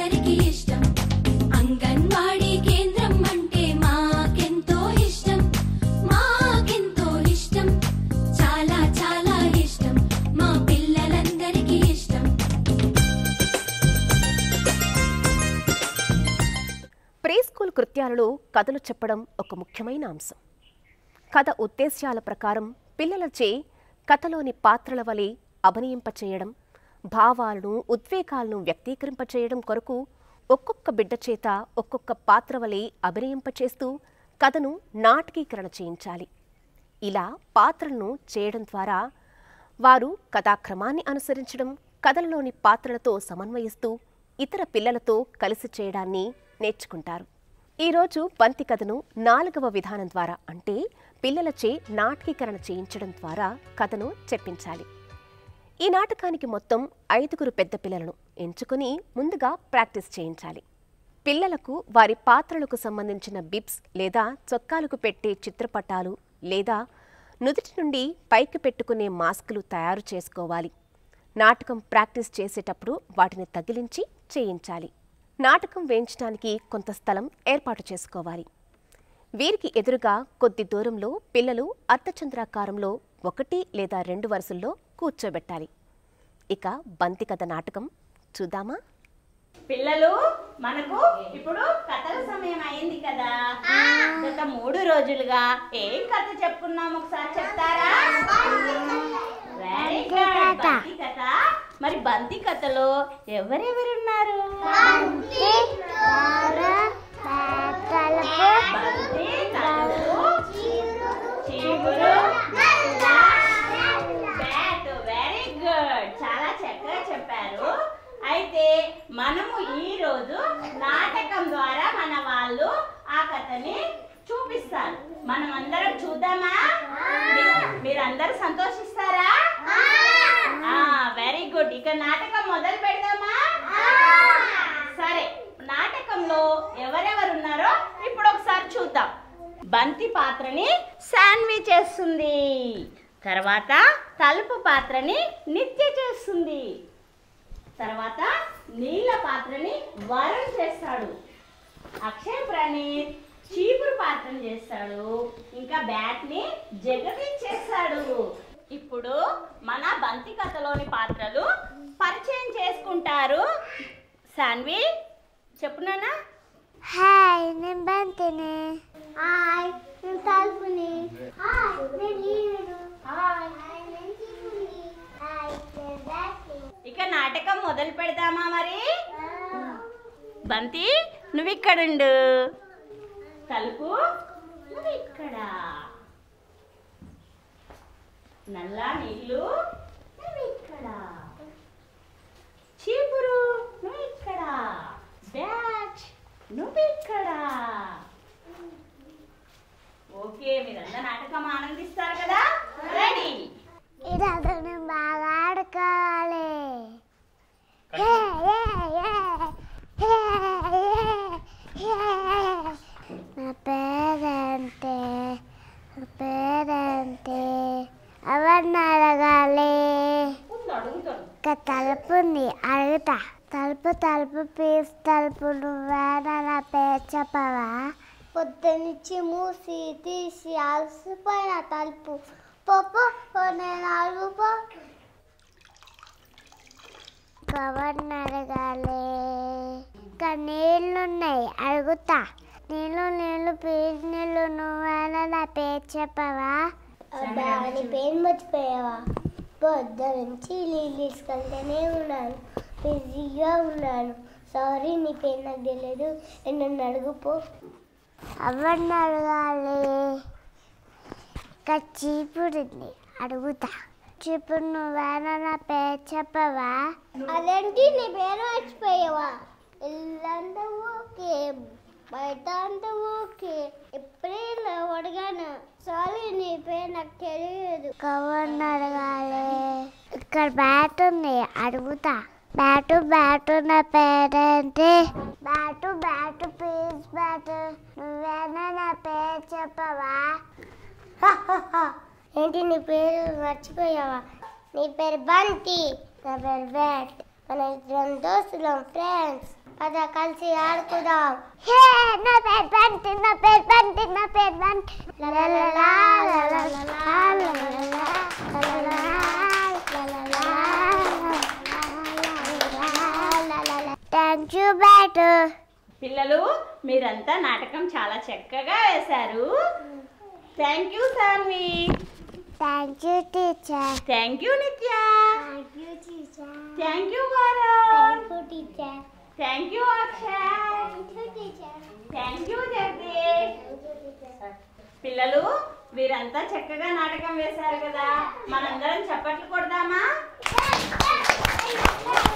పిల్లలందరికీ ఇష్టం అంగన్వాడీ కేంద్రం అంటే మాకెంతో ఇష్టం మాకెంతో ఇష్టం చాలా చాలా ఇష్టం మా పిల్లలందరికీ ఇష్టం ప్రీ స్కూల్ కృత్యాలలో కథలు చెప్పడం ఒక ముఖ్యమైన అంశం కథ ఉద్దేశ్యాల ప్రకారం పిల్లలచే కథలోని పాత్రల వలె అభినయింపచేయడం భావాలను ఉద్వేగాలను వ్యక్తీకరింపచేయడం కొరకు ఒక్కొక్క బిడ్డ చేత ఒక్కొక్క పాత్ర వలె అభినయింపచేస్తూ కథను నాటకీకరణ చేయించాలి ఇలా పాత్రలను చేయడం ద్వారా వారు కథాక్రమాన్ని అనుసరించడం కథలలోని పాత్రలతో సమన్వయిస్తూ ఇతర పిల్లలతో కలిసి చేయడాన్ని నేర్చుకుంటారు ఈరోజు బంతి కథను నాలుగవ విధానం ద్వారా అంటే పిల్లలచే నాటకీకరణ చేయించడం ద్వారా కథను చెప్పించాలి ఈ నాటకానికి మొత్తం ఐదుగురు పెద్ద పిల్లలను ఎంచుకుని ముందుగా ప్రాక్టీస్ చేయించాలి పిల్లలకు వారి పాత్రలకు సంబంధించిన బిబ్స్ లేదా చొక్కాలకు పెట్టే చిత్రపటాలు లేదా నుదుటి నుండి పైకి పెట్టుకునే మాస్కులు తయారు చేసుకోవాలి నాటకం ప్రాక్టీస్ చేసేటప్పుడు వాటిని తగిలించి చేయించాలి నాటకం వేయించడానికి కొంత స్థలం ఏర్పాటు చేసుకోవాలి వీరికి ఎదురుగా కొద్ది దూరంలో పిల్లలు అర్ధచంద్రాకారంలో ఒకటి లేదా రెండు వరుసల్లో కూర్చోబెట్టాలి ఇక బంతి కథ నాటకం చూద్దామా పిల్లలు మనకు ఇప్పుడు కథల సమయం అయింది కదా గత మూడు రోజులుగా ఏం కథ చెప్పుకున్నాం ఒకసారి చెప్తారా వెరీ గుడ్ బంతి కథ మరి బంతి కథలో ఎవరెవరున్నారు బంతి తలుపు చీపురు బ్యాట్ వెరీ గుడ్ చాలా చక్కగా చెప్పారు అయితే మనము ఈ రోజు నాటకం ద్వారా మన వాళ్ళు ఆ కథని చూపిస్తారు మనం అందరం చూద్దామా మీ- మీరందరూ సంతోషిస్తారా వెరీ గుడ్ ఇక నాటకం మొదలు పెడదామా సరే నాటకంలో ఎవరెవరు ఉన్నారో ఇప్పుడు ఒకసారి చూద్దాం బంతి పాత్రని శాండ్విచ్ చేస్తుంది తర్వాత తలుపు పాత్రని నిత్య చేస్తుంది తర్వాత నీళ్ళ పాత్రని వరుణ్ చేస్తాడు అక్షయ్ ప్రణీత్ చీపురు పాత్రను చేస్తాడు ఇంకా బ్యాట్ ని జగదీష్ చేస్తాడు ఇప్పుడు మన బంతి కథలోని పాత్రలు పరిచయం చేసుకుంటారు సాన్వి చెప్పునానా హాయ్ నేను బంతిని హాయ్ నేను తలుపుని హాయ్ నేను నీరుడు హాయ్ నేను చీపుని హాయ్ నేను బ్యాట్ని ఇక నాటకం మొదలు పెడదామా మరి బంతి నువ్వు ఇక్కడుండు తలుపు నువ్వు ఇక్కడ నల్ల నీళ్ళు నువ్వు ఇక్కడ చీపురు నువ్వు ఇక్కడ బ్యాచ్ నువ్వు ఇక్కడ ఓకే మీరందరూ నాటకం ఆనందిస్తారు కదా రెడీ ఇదంతా నేను బాగా ఆడుకోవాలి హే, హే, హే, హే, హే, హే. నా పేరంటే నా పేరంటే ఎవరిని అడగాలి ముందు అడుగుతాడు ఇంకా తలుపుంది అడుగుతా తలుపు తలుపు పీస్ తలుపు నువ్వేనా నా పేరు చెప్పవా పొద్దునుంచి మూసి తీసి అలసిపోయిన తలుపు పప్పు నేను అడుగు కవర్ని అడగాలి ఇంకా నీళ్ళున్నాయి అడుగుతా నీళ్ళు నీళ్ళు పీస్ నీళ్ళు నువ్వేనా నా పేరు చెప్పవా అబ్బా నీ పేరు మర్చిపోయావా పొద్దు నుంచి నీళ్ళు తీసుకెళ్తేనే ఉన్నాను బిజీగా ఉన్నాను సారీ నీ పేరు నాకు తెలియదు నన్ను అడుగుపో ఎవరిని అడగాలి ఇంకా చీపురుంది అడుగుతా చీపురు నువ్వేనా నా పేరు చెప్పవా అదేంటి నీ పేరు మర్చిపోయావా ఇల్లంతా ఓకే బయట అంతా ఓకే ఇప్పుడే నువ్వు అడిగాను సారీ నీ పేరు నాకు తెలియదు కవర్ని అడగాలి ఇక్కడ బ్యాట్ ఉంది అడుగుతా బ్యాటు బ్యాటు నా పేరేంటి బ్యాటు బ్యాటు ప్లీజ్ బ్యాటు నువ్వేనా నా పేరు చెప్పవా ఏంటి నీ పేరు మర్చిపోయావా నీ పేరు బంతి నా పేరు బ్యాట్ మన ఇద్దరం దోస్తులం ఫ్రెండ్స్ పద కలిసి ఆడుకుందాం హే నా పేరు బంటి నా పేరు బంటి నా పేరు బంటి థ్యాంక్ యూ బ్యాట్ పిల్లలు మీరంతా నాటకం చాలా చక్కగా వేశారు thank you Sanvi thank you teacher thank you Nitya thank you teacher thank you Varun thank you teacher thank you Akshay thank you teacher thank you Jagadish పిల్లలు వీరంతా చక్కగా నాటకం వేశారు కదా మనందరం చప్పట్లు కొడదామా